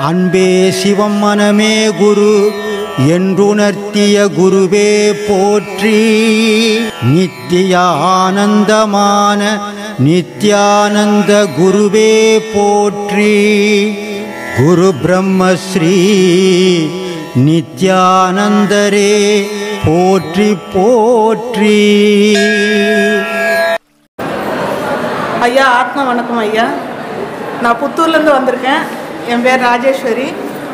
அன்பே சிவம் மனமே குரு என்றுணர்த்திய குருவே போற்றி நித்திய ஆனந்தமான நித்யானந்த குருவே போற்றி குரு பிரம்மஸ்ரீ நித்யானந்தரே போற்றி போற்றி ஐயா ஆத்மா வணக்கம் ஐயா நான் புத்தூர்லேருந்து வந்திருக்கேன் என் பேர் ராஜேஸ்வரி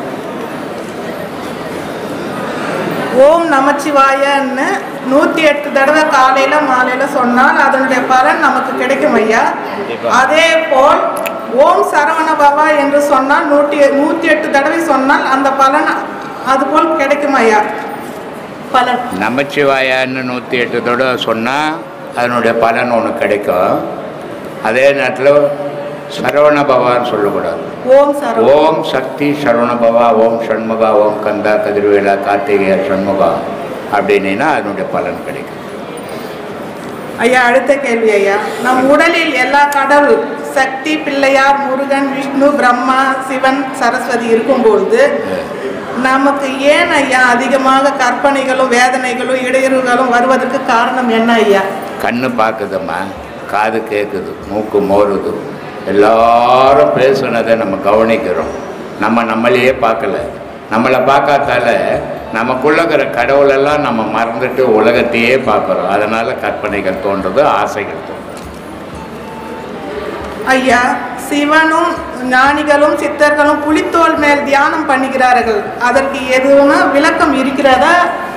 ஓம் நமச்சிவாயன்னு நூற்றி எட்டு தடவை காலையில் மாலையில் சொன்னால் அதனுடைய பலன் நமக்கு கிடைக்கும் ஐயா அதே போல் ஓம் சரவண பவா என்று சொன்னால் நூற்றி நூற்றி எட்டு தடவை சொன்னால் அந்த பலன் அதுபோல் கிடைக்கும் ஐயா பலன் நமச்சிவாயான்னு நூற்றி எட்டு தடவை சொன்னால் அதனுடைய பலன் ஒன்று கிடைக்கும் அதே நேரத்தில் சரவண பவான்னு சொல்லக்கூடாது ஓம் சரவண ஓம் சக்தி சரவண பவா ஓம் சண்முகா ஓம் கந்தா கதிர்வேலா கார்த்திகேய சண்முகா அப்படின்னா அதனுடைய பலன் கிடைக்கும் ஐயா அடுத்த கேள்வி ஐயா நம் உடலில் எல்லா கடவுள் சக்தி பிள்ளையார் முருகன் விஷ்ணு பிரம்மா சிவன் சரஸ்வதி இருக்கும்பொழுது நமக்கு ஏன் ஐயா அதிகமாக கற்பனைகளும் வேதனைகளும் இடையூறுகளும் வருவதற்கு காரணம் என்ன ஐயா கண்ணு பார்க்குதம்மா காது கேட்குது மூக்கு மோருது எல்லாரும் பேசுனதை நம்ம கவனிக்கிறோம் நம்ம நம்மளையே பார்க்கல நம்மளை பார்க்காதால நமக்குள்ள இருக்கிற கடவுளெல்லாம் நம்ம மறந்துட்டு உலகத்தையே பார்க்குறோம் அதனால் கற்பனைகள் தோன்றுது ஆசைகள் தோன்றுது ஐயா சிவனும் ஞானிகளும் சித்தர்களும் புலித்தோல் மேல் தியானம் பண்ணுகிறார்கள் அதற்கு எதுவும் விளக்கம் இருக்கிறதா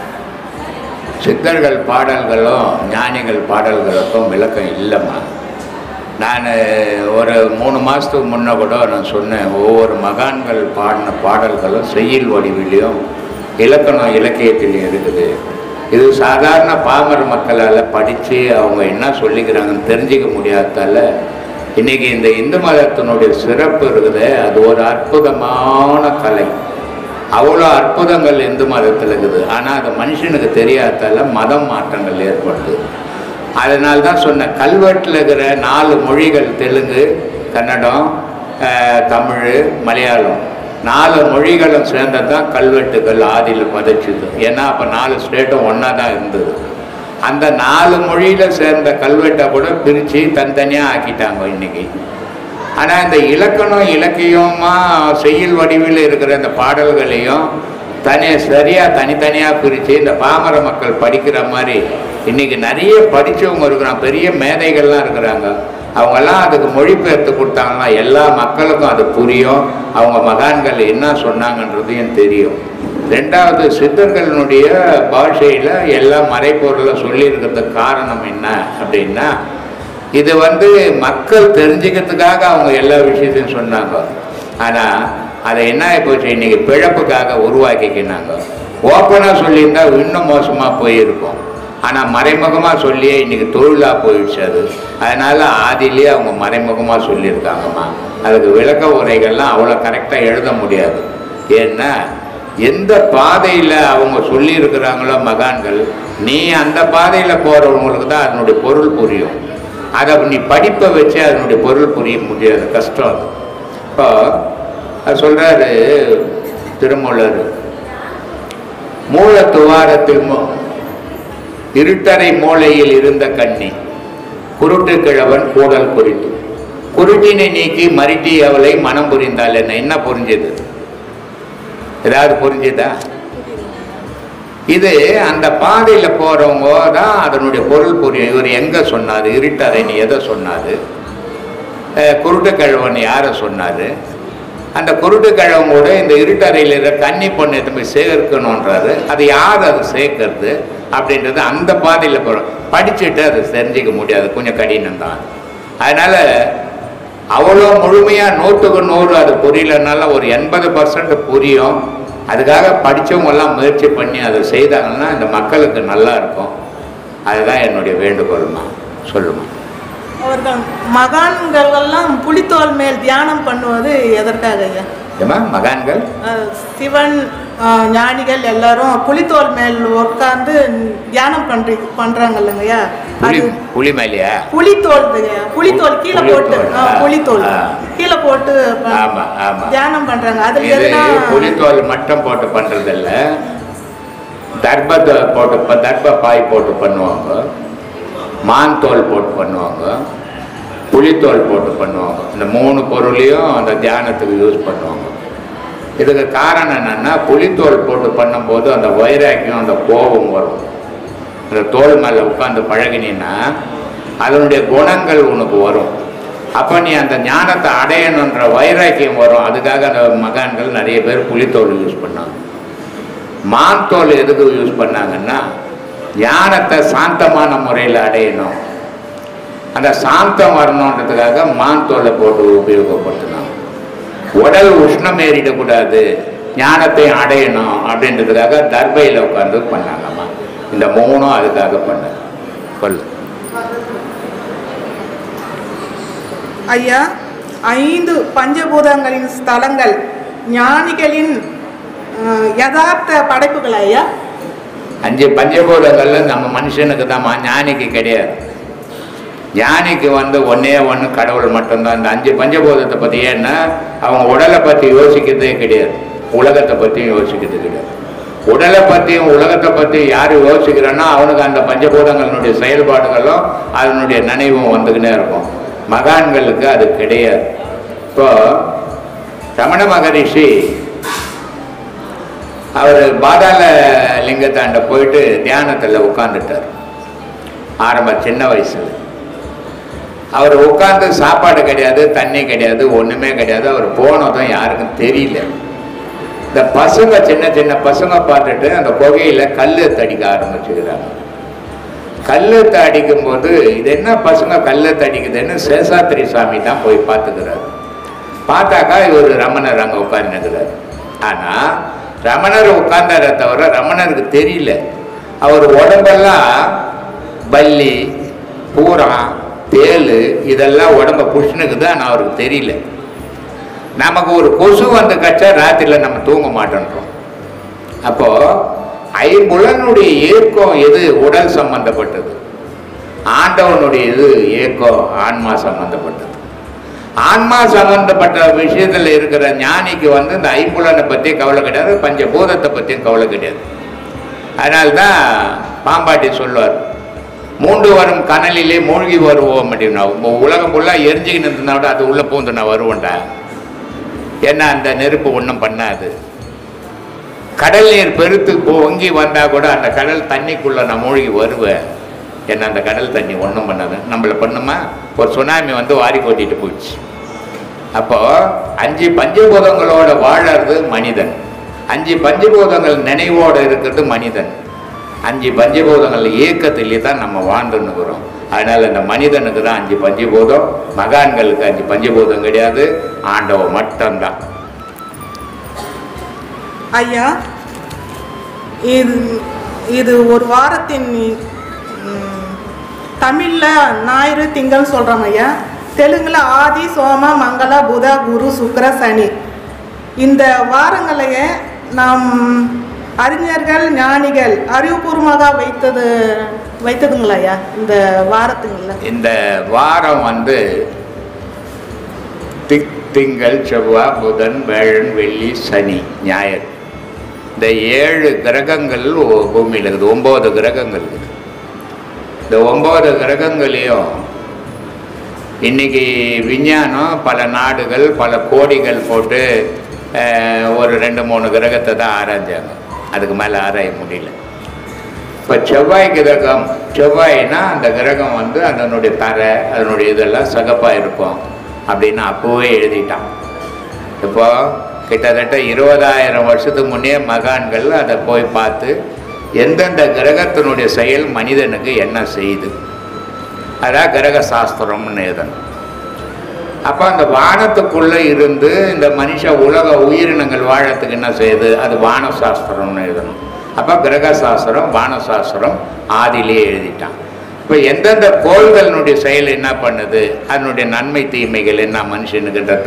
சித்தர்கள் பாடல்களும் ஞானிகள் பாடல்களுக்கும் விளக்கம் இல்லைம்மா நான் ஒரு மூணு மாதத்துக்கு முன்ன கூட நான் சொன்னேன் ஒவ்வொரு மகான்கள் பாடின பாடல்களும் செய்யுள் வடிவிலையும் இலக்கணம் இலக்கியத்திலையும் இருக்குது இது சாதாரண பாமர மக்களால் படித்து அவங்க என்ன சொல்லிக்கிறாங்கன்னு தெரிஞ்சிக்க முடியாததால இன்றைக்கி இந்த இந்து மதத்தினுடைய சிறப்பு இருக்குது அது ஒரு அற்புதமான கலை அவ்வளோ அற்புதங்கள் இந்து மதத்தில் இருக்குது ஆனால் அது மனுஷனுக்கு தெரியாதால மதம் மாற்றங்கள் ஏற்படுது அதனால தான் சொன்னேன் கல்வெட்டில் இருக்கிற நாலு மொழிகள் தெலுங்கு கன்னடம் அஹ், தமிழ் மலையாளம் நாலு மொழிகளும் சேர்ந்தது தான் கல்வெட்டுகள் ஆதியில் பதிச்சுது ஏன்னா அப்போ நாலு ஸ்டேட்டும் ஒன்றா தான் இருந்தது அந்த நாலு மொழியில் சேர்ந்த கல்வெட்டை கூட பிரித்து தனித்தனியாக ஆக்கிட்டாங்க இன்னைக்கு ஆனால் இந்த இலக்கணம் இலக்கியமா செய்யுள் வடிவில் இருக்கிற இந்த பாடல்களையும் தனி சரியாக தனித்தனியாக பிரித்து இந்த பாமர மக்கள் படிக்கிற மாதிரி இன்றைக்கி நிறைய படித்தவங்க இருக்கிறாங்க பெரிய மேதைகள்லாம் இருக்கிறாங்க அவங்கெல்லாம் அதுக்கு மொழிபெயர்த்து கொடுத்தாங்கன்னா எல்லா மக்களுக்கும் அது புரியும் அவங்க மகான்கள் என்ன சொன்னாங்கன்றதையும் தெரியும் ரெண்டாவது சித்தர்களினுடைய பாஷையில் எல்லா மறைப்பொருளை சொல்லியிருக்கிறதுக்கு காரணம் என்ன அப்படின்னா இது வந்து மக்கள் தெரிஞ்சுக்கிறதுக்காக அவங்க எல்லா விஷயத்தையும் சொன்னாங்க ஆனால் அதை என்ன ஆகிப்போச்சு இன்னைக்கு பிழப்புக்காக உருவாக்கிக்கினாங்க ஓப்பனாக சொல்லியிருந்தா இன்னும் மோசமாக போயிருக்கும் ஆனால் மறைமுகமாக சொல்லியே இன்னைக்கு தொழிலாக போயிடுச்சு அது அதனால் ஆதியிலேயே அவங்க மறைமுகமாக சொல்லியிருக்காங்கம்மா அதுக்கு விளக்க உரைகள்லாம் அவ்வளோ கரெக்டாக எழுத முடியாது ஏன்னா எந்த பாதையில் அவங்க சொல்லியிருக்கிறாங்களோ மகான்கள் நீ அந்த பாதையில் போகிறவங்களுக்கு தான் அதனுடைய பொருள் புரியும் அதை நீ படிப்பை வச்சு அதனுடைய பொருள் புரிய முடியாது கஷ்டம் அது இப்போ அது சொல்கிறாரு திருமூலர் மூல துவாரத்தில் மு- இருட்டறை மூலையில் இருந்த கண்ணி குருட்டு கிழவன் கூடல் குறித்து குருட்டினை நீக்கி மருட்டி அவளை மனம் புரிந்தாள் என்ன என்ன புரிஞ்சது ஏதாவது புரிஞ்சுதா இது அந்த பாதையில் போகிறவங்க தான் அதனுடைய பொருள் புரியும் இவர் எங்கே சொன்னார் இருட்டறை நீ எதை சொன்னார் குருட்டு கிழவன் யாரை சொன்னார் அந்த குருட்டு கிழவன் கூட இந்த இருட்டறையில் இருக்கிற கன்னி பொண்ணு எடுத்து போய் சேர்க்கணுன்றாரு அது யார் அது சேர்க்கறது அப்படின்றது அந்த பாதையில் போகிறோம் படிச்சுட்டு அதை தெரிஞ்சிக்க முடியாது கொஞ்சம் கடினம் தான் அதனால் அவ்வளோ முழுமையாக நூற்றுக்கு நூறு அது புரியலனால ஒரு எண்பது பர்சன்ட் புரியும் அதுக்காக படிச்சவங்க எல்லாம் முயற்சி பண்ணி அதை செய்தாங்கன்னா இந்த மக்களுக்கு நல்லா இருக்கும் அதுதான் என்னுடைய வேண்டுகோள்மா சொல்லுமா அவர்கள் மகான்கள் எல்லாம் புலித்தோல் மேல் தியானம் பண்ணுவது எதற்காக ஐயா ஏமா மகான்கள் அஹ், சிவன் அஹ், ஞானிகள் எல்லாரும் புலித்தோல் மேல் உட்கார்ந்து தியானம் பண்றீ பண்றாங்க இல்லைங்கய்யா புலி அது புலி மேலையா புலித்தோல் புலித்தோல் கீழே போட்டு புலித்தோல், அஹ், ஆ, புலித்தோல் ஆ. கீழே போட்டு ப- ஆமா ஆமா தியானம் பண்றாங்க அதுல இது எதுனா புலித்தோல் மட்டும் போட்டு பண்றதில்ல தர்பத்தை போட்டு ப- தர்ப பாய் போட்டு பண்ணுவாங்க மான் தோல் போட்டு பண்ணுவாங்க புலித்தோல் போட்டு பண்ணுவாங்க இந்த மூணு பொருளையும் அந்த தியானத்துக்கு யூஸ் பண்ணுவாங்க இதுக்கு காரணம் என்னன்னா புலித்தோல் போட்டு பண்ணும்போது அந்த வைராக்கியம் அந்த கோபம் வரும் அந்த தோல் மேலே உட்காந்து பழகினீன்னா அதனுடைய குணங்கள் உனக்கு வரும் அப்போ நீ அந்த ஞானத்தை அடையணுன்ற வைராக்கியம் வரும் அதுக்காக அந்த மகான்கள் நிறைய பேர் புலித்தோல் யூஸ் பண்ணாங்க மான் தோல் எதுக்கு யூஸ் பண்ணாங்கன்னா ஞானத்தை சாந்தமான முறையில் அடையணும் அந்த சாந்தம் வரணுன்றதுக்காக மான் தோலை போட்டு உபயோகப்படுத்தினாங்க உடல் உஷ்ணம் ஏறிடக்கூடாது ஞானத்தை அடையணும் அப்படின்றதுக்காக தர்பையில் உட்காந்து பண்ணாங்கம்மா இந்த மூணும் அதுக்காக பண்ண சொல்லு ஐயா ஐந்து பஞ்சபூதங்களின் ஸ்தலங்கள் ஞானிகளின் அஹ், யதார்த்த படைப்புகள் ஐயா அஞ்சு பஞ்சபூதங்கள்ல நம்ம மனுஷனுக்கு தான் ஞானிக்கு கிடையாது ஞானிக்கு வந்து ஒன்னே ஒன்று கடவுள் மட்டும்தான் இந்த அஞ்சு பஞ்சபூதத்தை பற்றி ஏன்னா அவங்க உடலை பற்றி யோசிக்கிறதே கிடையாது உலகத்தை பற்றியும் யோசிக்கிறது கிடையாது உடலை பற்றியும் உலகத்தை பற்றி யார் யோசிக்கிறானோ அவனுக்கு அந்த பஞ்சபூதங்களினுடைய செயல்பாடுகளும் அதனுடைய நினைவும் வந்துக்கினே இருக்கும் மகான்களுக்கு அது கிடையாது இப்போ ரமண மகரிஷி அவர் பாதாள லிங்கத்தாண்ட போயிட்டு தியானத்தில் உட்காந்துட்டார் ஆரம்ப சின்ன வயசுல அவர் உட்காந்து சாப்பாடு கிடையாது தண்ணி கிடையாது ஒன்றுமே கிடையாது அவர் போனதும் யாருக்கும் தெரியல இந்த பசங்க சின்ன சின்ன பசங்க பார்த்துட்டு அந்த புகையில கல் தடிக்க ஆரம்பிச்சுக்கிறாங்க கல்லத்தை அடிக்கும்போது இது என்ன பசங்க கல்லத்தை அடிக்குதுன்னு சேஷாத்திரி சாமி தான் போய் பார்த்துக்கிறாரு பார்த்தாக்கா இவர் ரமணர் அங்கே உட்கார்ந்துக்கிறார் ஆனால் ரமணர் உட்கார்ந்தாரே தவிர ரமணருக்கு தெரியல அவர் உடம்பெல்லாம் பல்லி பூரா தேள் இதெல்லாம் உடம்ப புஷ்ணுக்குது ஆனால் அவருக்கு தெரியல நமக்கு ஒரு கொசு வந்து கச்சா ராத்திரியில் நம்ம தூங்க மாட்டேன்றோம் அப்போ ஐம்புலனுடைய ஏக்கம் எது உடல் சம்பந்தப்பட்டது ஆண்டவனுடைய இது ஏக்கம் ஆன்மா சம்பந்தப்பட்டது ஆன்மா சம்பந்தப்பட்ட விஷயத்துல இருக்கிற ஞானிக்கு வந்து இந்த ஐம்புலனை பத்தி கவலை கிடையாது பஞ்சபூதத்தை பத்தியும் கவலை கிடையாது அதனால்தான் பாம்பாட்டி சொல்லுவார் மூன்று வரும் கனலிலே மூழ்கி வருவோம் அப்படின்னா உ- உலகம் ஃபுல்லாக எரிஞ்சுக்கிட்டு இருந்தா விட அது உள்ளே பூந்து நான் வருவேன்டா ஏன்னா அந்த நெருப்பு ஒன்றும் பண்ணாது கடல் நீர் பெருத்து பொங்கி வந்தால் கூட அந்த கடல் தண்ணிக்குள்ளே நான் மூழ்கி வருவேன் என்ன அந்த கடல் தண்ணி ஒன்றும் பண்ணாது நம்மளை பண்ணுமா ஒரு சுனாமி வந்து வாரி கொட்டிட்டு போயிடுச்சு அப்போ அஞ்சு பஞ்சபூதங்களோட வாழறது மனிதன் அஞ்சு பஞ்சபூதங்கள் நினைவோட இருக்கிறது மனிதன் அஞ்சு பஞ்சபூதங்கள் இயக்கத்திலே தான் நம்ம வாழ்ந்துன்னுக்குறோம் அதனால இந்த மனிதனுக்கு தான் அஞ்சு பஞ்சபூதம் மகான்களுக்கு அஞ்சு பஞ்சபூதம் கிடையாது ஆண்டவன் மட்டும்தான் ஐயா இது இது ஒரு வாரத்தின் ம், தமிழ்ல ஞாயிறு திங்கள் சொல்றோம் ஐயா தெலுங்குல ஆதி சோம மங்கள புத குரு சுக்கிர சனி இந்த வாரங்களையே நாம் அறிஞர்கள் ஞானிகள் அறிவுபூர்வமாக வைத்தது வைத்ததுங்களா ஐயா இந்த வாரத்துங்கள இந்த வாரம் வந்து திக் திங்கள் செவ்வாய் புதன் வேழன் வெள்ளி சனி ஞாயிறு இந்த ஏழு கிரகங்கள் ஒ- பூமியில் இருக்குது ஒம்பது கிரகங்கள் இருக்குது இந்த ஒம்பது கிரகங்களையும் இன்னைக்கு விஞ்ஞானம் பல நாடுகள் பல கோடிகள் போட்டு அஹ், ஒரு ரெண்டு மூணு கிரகத்தை தான் ஆராய்ஞ்சாங்க அதுக்கு மேலே ஆராய முடியல இப்போ செவ்வாய் கிரகம் செவ்வாய்னா அந்த கிரகம் வந்து அதனுடைய தரை அதனுடைய இதெல்லாம் சகப்பாக இருக்கும் அப்படின்னு அப்போவே எழுதிட்டான் இப்போ கிட்டத்தட்ட இருபதாயிரம் வருஷத்துக்கு முன்னே மகான்கள் அதை போய் பார்த்து எந்தெந்த கிரகத்தினுடைய செயல் மனிதனுக்கு என்ன செய்யுது அதான் கிரக சாஸ்திரம்னு எழுதணும் அப்போ அந்த வானத்துக்குள்ளே இருந்து இந்த மனுஷ உலக உயிரினங்கள் வாழறதுக்கு என்ன செய்யுது அது வான சாஸ்திரம்னு எழுதணும் அப்போ கிரக சாஸ்திரம் வான சாஸ்திரம் ஆதியிலேயே எழுதிட்டான் இப்போ எந்தெந்த கோள்களினுடைய செயல் என்ன பண்ணுது அதனுடைய நன்மை தீமைகள் என்ன மனுஷனுக்குன்றது தான்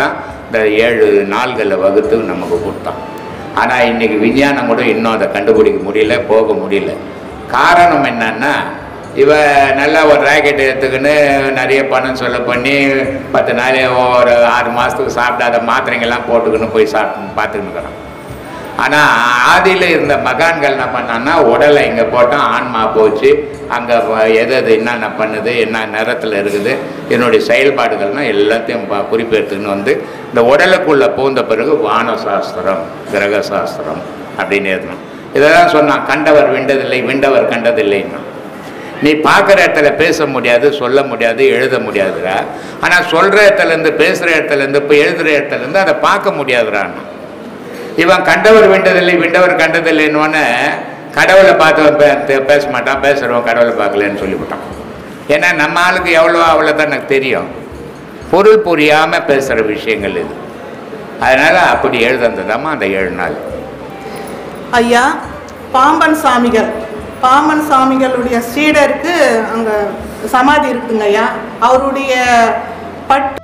இந்த ஏழு நாள்களில் வகுத்து நமக்கு கொடுத்தான் ஆனால் இன்னைக்கு விஞ்ஞானம் கூட இன்னும் அதை கண்டுபிடிக்க முடியல போக முடியல காரணம் என்னன்னா இவ நல்லா ஒரு ராக்கெட் எடுத்துக்கின்னு நிறைய பணம் சொல்ல பண்ணி பத்து நாள் ஒரு ஆறு மாதத்துக்கு சாப்பிடாத மாத்திரைங்கெல்லாம் போட்டுக்கின்னு போய் சாப்பிட்டு பார்த்துக்கின்னு இருக்கிறான் ஆனால் ஆதியில் இருந்த மகான்கள் என்ன பண்ணான்னா உடலை இங்கே போட்டால் ஆன்மா போச்சு அங்கே எது எது என்னென்ன பண்ணுது என்ன நிறத்தில் இருக்குது என்னுடைய செயல்பாடுகள்னால் எல்லாத்தையும் ப- குறிப்பெடுத்துன்னு வந்து இந்த உடலுக்குள்ளே பூந்த பிறகு வான சாஸ்திரம் கிரக சாஸ்திரம் அப்படின்னு எழுதணும் இதெல்லாம் சொன்னான் கண்டவர் விண்டதில்லை விண்டவர் கண்டதில்லைன்னா நீ பார்க்குற இடத்துல பேச முடியாது சொல்ல முடியாது எழுத முடியாதுடா ஆனால் சொல்கிற இடத்துலேருந்து பேசுகிற இடத்துலேருந்து இப்போ எழுதுகிற இடத்துலேருந்து அதை பார்க்க முடியாதுடான்னு இவன் கண்டவர் விண்டதில்லை விண்டவர் கண்டதில்லைன்னு கடவுளை பார்த்தவன் பே- தே- பேச மாட்டான் பேசுகிறவன் கடவுளை பார்க்கலன்னு சொல்லிவிட்டான் ஏன்னா நம்ம ஆளுக்கு எவ்வளோ அவ்வளோ தான் எனக்கு தெரியும் பொருள் புரியாமல் பேசுகிற விஷயங்கள் இது அதனால் அப்படி எழுதுனதுதாம்மா அந்த ஏழு நாள் ஐயா பாம்பன் சாமிகள் பாம்பன் சாமிகளுடைய சீடருக்கு அங்கே சமாதி இருக்குங்க ஐயா அவருடைய பட்டு